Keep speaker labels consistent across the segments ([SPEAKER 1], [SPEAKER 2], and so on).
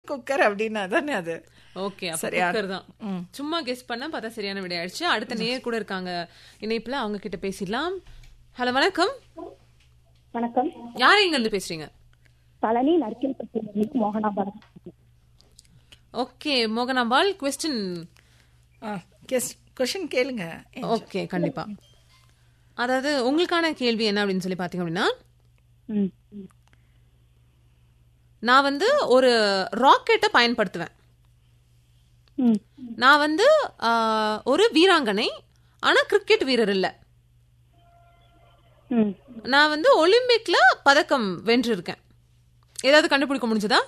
[SPEAKER 1] Cooker அப்படின்னா தானே அது
[SPEAKER 2] ஓகே அப்ப
[SPEAKER 1] சரியா?
[SPEAKER 2] குக்கர் தான் சும்மா கெஸ் பண்ண பார்த்தா சரியான விடை ஆயிடுச்சு அடுத்த நேயர் கூட இருக்காங்க இணைப்புல அவங்க கிட்ட பேசிடலாம் ஹலோ வணக்கம்
[SPEAKER 3] வணக்கம்
[SPEAKER 2] யார் இங்க இருந்து பேசுறீங்க
[SPEAKER 3] பழனி நரிக்கல்பட்டியிலிருந்து Mohanabalam
[SPEAKER 2] okay Mohanambal question
[SPEAKER 1] question கேளுங்க
[SPEAKER 2] ஓகே கண்டிப்பா அதாவது உங்களுக்கான கேள்வி என்ன அப்படின்னு சொல்லி பாத்தீங்க அப்படின்னா
[SPEAKER 3] ம்
[SPEAKER 2] நான் வந்து ஒரு ராக்கெட்டை பயன்படுத்துவேன்
[SPEAKER 3] ம்
[SPEAKER 2] நான் வந்து ஆ, ஒரு வீராங்கனை ஆனா கிரிக்கெட் வீரர் இல்ல
[SPEAKER 3] ம்
[SPEAKER 2] நான் வந்து ஒலிம்பிக்ல பதக்கம் வென்றிருக்கேன் ஏதாவது கண்டுபிடிக்க முடிஞ்சதா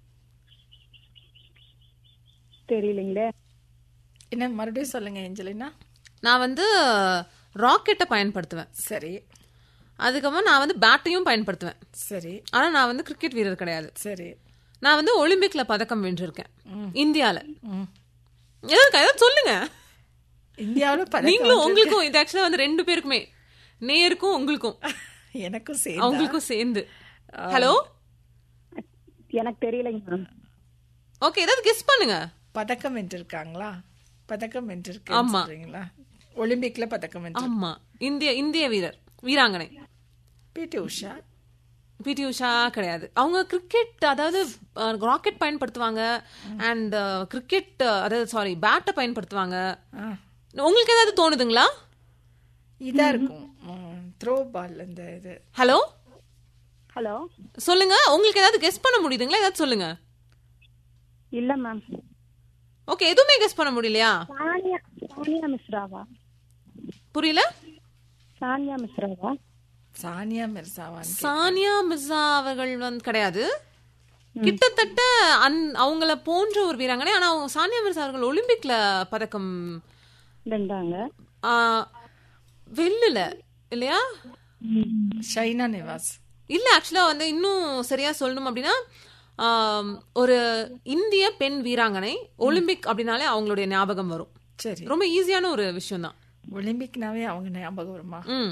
[SPEAKER 3] தெரியலைங்களே
[SPEAKER 1] என்ன மறுபடியும் சொல்லுங்க ஏஞ்சலினா
[SPEAKER 2] நான் வந்து ராக்கெட்டை பயன்படுத்துவேன்
[SPEAKER 1] சரி
[SPEAKER 2] அதுக்கப்புறம் நான் வந்து பேட்டையும் பயன்படுத்துவேன்
[SPEAKER 1] சரி
[SPEAKER 2] ஆனா நான் வந்து கிரிக்கெட் வீரர் கிடையாது
[SPEAKER 1] சரி
[SPEAKER 2] நான் வந்து ஒலிம்பிக்ல பதக்கம் வென்றிருக்கேன் இந்தியால
[SPEAKER 1] ம்.
[SPEAKER 2] ஏதாவது ஏதாவது சொல்லுங்க
[SPEAKER 1] இந்தியாவில் பதக்கம்
[SPEAKER 2] நீங்களும் உங்களுக்கும் இது ஆக்சுவலா வந்து ரெண்டு பேருக்குமே நேருக்கும் உங்களுக்கும்
[SPEAKER 1] எனக்கும் சேர்ந்து
[SPEAKER 2] அவங்களுக்கும் சேர்ந்து ஹலோ
[SPEAKER 3] எனக்கு தெரியலைங்க மேம்
[SPEAKER 2] ஓகே ஏதாவது கெஸ் பண்ணுங்க
[SPEAKER 1] பதக்கம் வென்றிருக்காங்களா பதக்கம் வென்றிருக்கு
[SPEAKER 2] ஆமா.
[SPEAKER 1] சொல்றீங்களா ஒலிம்பிக்ல பதக்கம் வென்று
[SPEAKER 2] ஆமா இந்திய இந்திய வீரர் வீராங்கனை
[SPEAKER 1] பிடி உஷா
[SPEAKER 2] பிடி உஷா கிடையாது அவங்க கிரிக்கெட் அதாவது ராக்கெட் பயன்படுத்துவாங்க அண்ட் கிரிக்கெட் அதாவது சாரி பேட்டை பயன்படுத்துவாங்க
[SPEAKER 1] ஆ,
[SPEAKER 2] உங்களுக்கு ஏதாவது தோணுதுங்களா
[SPEAKER 1] இதா இருக்கும் த்ரோ பால் இந்த இது
[SPEAKER 2] ஹலோ
[SPEAKER 3] ஹலோ
[SPEAKER 2] சொல்லுங்க உங்களுக்கு ஏதாவது கெஸ் பண்ண முடியுதுங்களா ஏதாவது சொல்லுங்க
[SPEAKER 3] இல்ல மேம்
[SPEAKER 2] ஓகே எதுவுமே கெஸ் பண்ண முடியலையா
[SPEAKER 3] சானியா சானியா மிஸ்ராவா
[SPEAKER 2] புரியல
[SPEAKER 3] சானியா மிஸ்ராவா
[SPEAKER 1] சானியா மிர்சாவான்
[SPEAKER 2] சானியா மிர்சா அவர்கள் வந்து கிடையாது கிட்டத்தட்ட அந் அவங்கள போன்ற ஒரு வீராங்கனை ஆனா அவங்க சானியா மிர்சா அவர்கள் ஒலிம்பிக்ல பதக்கம்
[SPEAKER 3] ரெண்டாங்க
[SPEAKER 2] ஆ, வெல்லல இல்லையா
[SPEAKER 1] ஷைனா நிவாஸ்
[SPEAKER 2] இல்ல ஆக்சுவலா வந்து இன்னும் சரியா சொல்லணும் அப்படின்னா ஆம், ஒரு இந்திய பெண் வீராங்கனை ஒலிம்பிக் அப்படின்னாலே அவங்களுடைய ஞாபகம் வரும்
[SPEAKER 1] சரி
[SPEAKER 2] ரொம்ப ஈஸியான ஒரு விஷயம் தான்
[SPEAKER 1] ஒலிம்பிக்னாவே அவங்க ஞாபகம் வருமா
[SPEAKER 2] ம்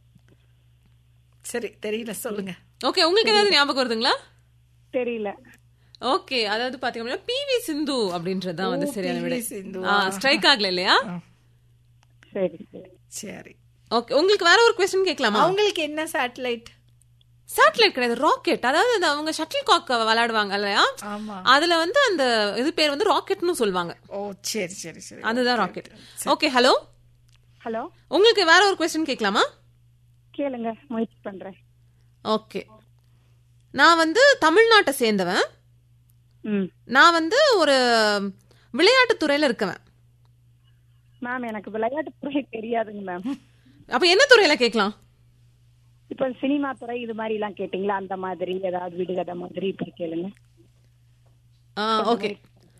[SPEAKER 1] சரி தெரியல சொல்லுங்க
[SPEAKER 2] ஓகே உங்களுக்கு ஏதாவது ஞாபகம் வருதுங்களா
[SPEAKER 3] தெரியல
[SPEAKER 2] ஓகே அதாவது பாத்தீங்க அப்படின்னா பிவி சிந்து அப்படின்றது தான் வந்து சரியான விடை
[SPEAKER 1] PV சிந்து.
[SPEAKER 2] ஸ்ட்ரைக் ஆகல இல்லையா
[SPEAKER 3] சரி சரி
[SPEAKER 1] சரி
[SPEAKER 2] ஓகே உங்களுக்கு வேற ஒரு கொஸ்டின் கேட்கலாமா
[SPEAKER 1] அவங்களுக்கு என்ன சேட்டலைட்
[SPEAKER 2] சேட்டலைட் கிடையாது ராக்கெட் அதாவது அந்த அவங்க ஷட்டில் காக் விளையாடுவாங்க இல்லையா
[SPEAKER 1] ஆமா
[SPEAKER 2] அதுல வந்து அந்த இது பேர் வந்து ராக்கெட்னு சொல்லுவாங்க
[SPEAKER 1] ஓ சரி சரி சரி
[SPEAKER 2] அதுதான் ராக்கெட் ஓகே ஹலோ
[SPEAKER 3] ஹலோ
[SPEAKER 2] உங்களுக்கு வேற ஒரு கொஸ்டின் கேட்கலாமா
[SPEAKER 3] கேளுங்க முயற்சி பண்றேன்
[SPEAKER 2] ஓகே நான் வந்து தமிழ்நாட்டை சேர்ந்தவன்
[SPEAKER 3] ம்
[SPEAKER 2] நான் வந்து ஒரு விளையாட்டு துறையில இருக்கவன்
[SPEAKER 3] மேம் எனக்கு விளையாட்டு துறை தெரியாதுங்க மேம்
[SPEAKER 2] அப்ப என்ன துறையில கேட்கலாம்
[SPEAKER 3] இப்ப சினிமா துறை இது மாதிரி எல்லாம் கேட்டீங்களா அந்த மாதிரி ஏதாவது விடுகதை மாதிரி இப்படி கேளுங்க
[SPEAKER 2] ஓகே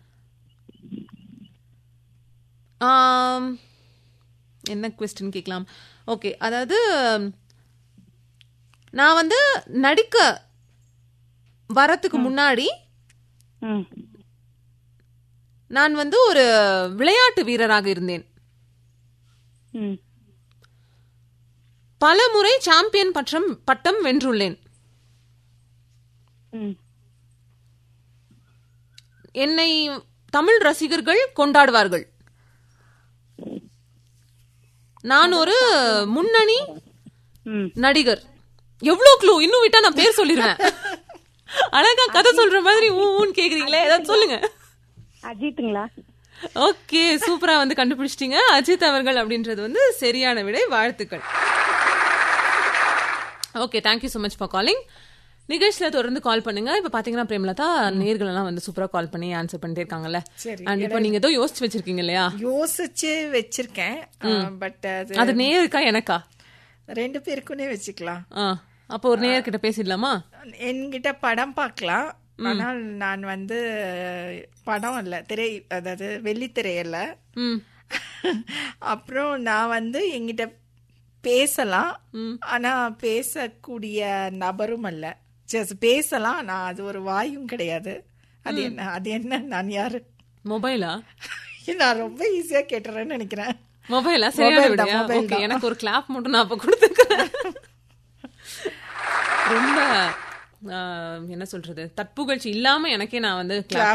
[SPEAKER 2] ஆம், என்ன கொஸ்டின் கேட்கலாம் ஓகே அதாவது நான் வந்து நடிக்க வரத்துக்கு முன்னாடி
[SPEAKER 3] ம்
[SPEAKER 2] நான் வந்து ஒரு விளையாட்டு வீரராக இருந்தேன்
[SPEAKER 3] ம்
[SPEAKER 2] பல முறை சாம்பியன் பட்டம் பட்டம் வென்றுள்ளேன்
[SPEAKER 3] ம்
[SPEAKER 2] என்னை தமிழ் ரசிகர்கள் கொண்டாடுவார்கள் நான் ஒரு முன்னணி
[SPEAKER 3] ம்
[SPEAKER 2] நடிகர் எவ்வளவு க்ளூ இன்னும் விட்டா நான் பேர் சொல்லிடுவேன் அழகா கதை சொல்ற மாதிரி ஊ ஊன்னு கேக்குறீங்களே ஏதாவது சொல்லுங்க
[SPEAKER 3] அஜித்துங்களா
[SPEAKER 2] ஓகே சூப்பரா வந்து கண்டுபிடிச்சிட்டீங்க அஜித் அவர்கள் அப்படின்றது வந்து சரியான விடை வாழ்த்துக்கள் okay thank you so much for calling நிகழ்ச்சியில தொடர்ந்து கால் பண்ணுங்க இப்ப பாத்தீங்கன்னா பிரேமலதா நேர்கள் எல்லாம் வந்து சூப்பரா கால் பண்ணி ஆன்சர் பண்ணிட்டே இருக்காங்கல்ல
[SPEAKER 1] சரி,
[SPEAKER 2] அண்ட் இப்போ நீங்க ஏதோ யோசிச்சு வச்சிருக்கீங்க இல்லையா
[SPEAKER 1] யோசிச்சு வச்சிருக்கேன் பட் அது
[SPEAKER 2] அது நேருக்கா எனக்கா
[SPEAKER 1] ரெண்டு பேருக்குனே வச்சுக்கலாம்
[SPEAKER 2] ஆ அப்போ ஒரு நேயர்கிட்ட பேசிடலாமா
[SPEAKER 1] என்கிட்ட படம் பார்க்கலாம் ஆனால் நான் வந்து படம் இல்ல திரை அதாவது வெள்ளித்திரை இல்ல
[SPEAKER 2] ம்
[SPEAKER 1] அப்புறம் நான் வந்து என்கிட்ட பேசலாம் ஆனா பேசக்கூடிய நபரும் அல்ல ஜஸ்ட் பேசலாம் நான் அது ஒரு வாயும் கிடையாது அது என்ன அது என்ன நான் யாரு
[SPEAKER 2] மொபைலா
[SPEAKER 1] நான் ரொம்ப ஈஸியா கேட்டுறேன்னு நினைக்கிறேன்
[SPEAKER 2] மொபைலா சரியான
[SPEAKER 1] Mobile தான்,
[SPEAKER 2] விடையா
[SPEAKER 1] mobile
[SPEAKER 2] ஓகே
[SPEAKER 1] தான்.
[SPEAKER 2] எனக்கு ஒரு கிளாப் மட்டும் நான் அப்ப கொடுத்துக்கிறேன் ரொம்ப ஆஹ், என்ன சொல்றது தட்புகழ்ச்சி இல்லாம எனக்கே நான் வந்து clap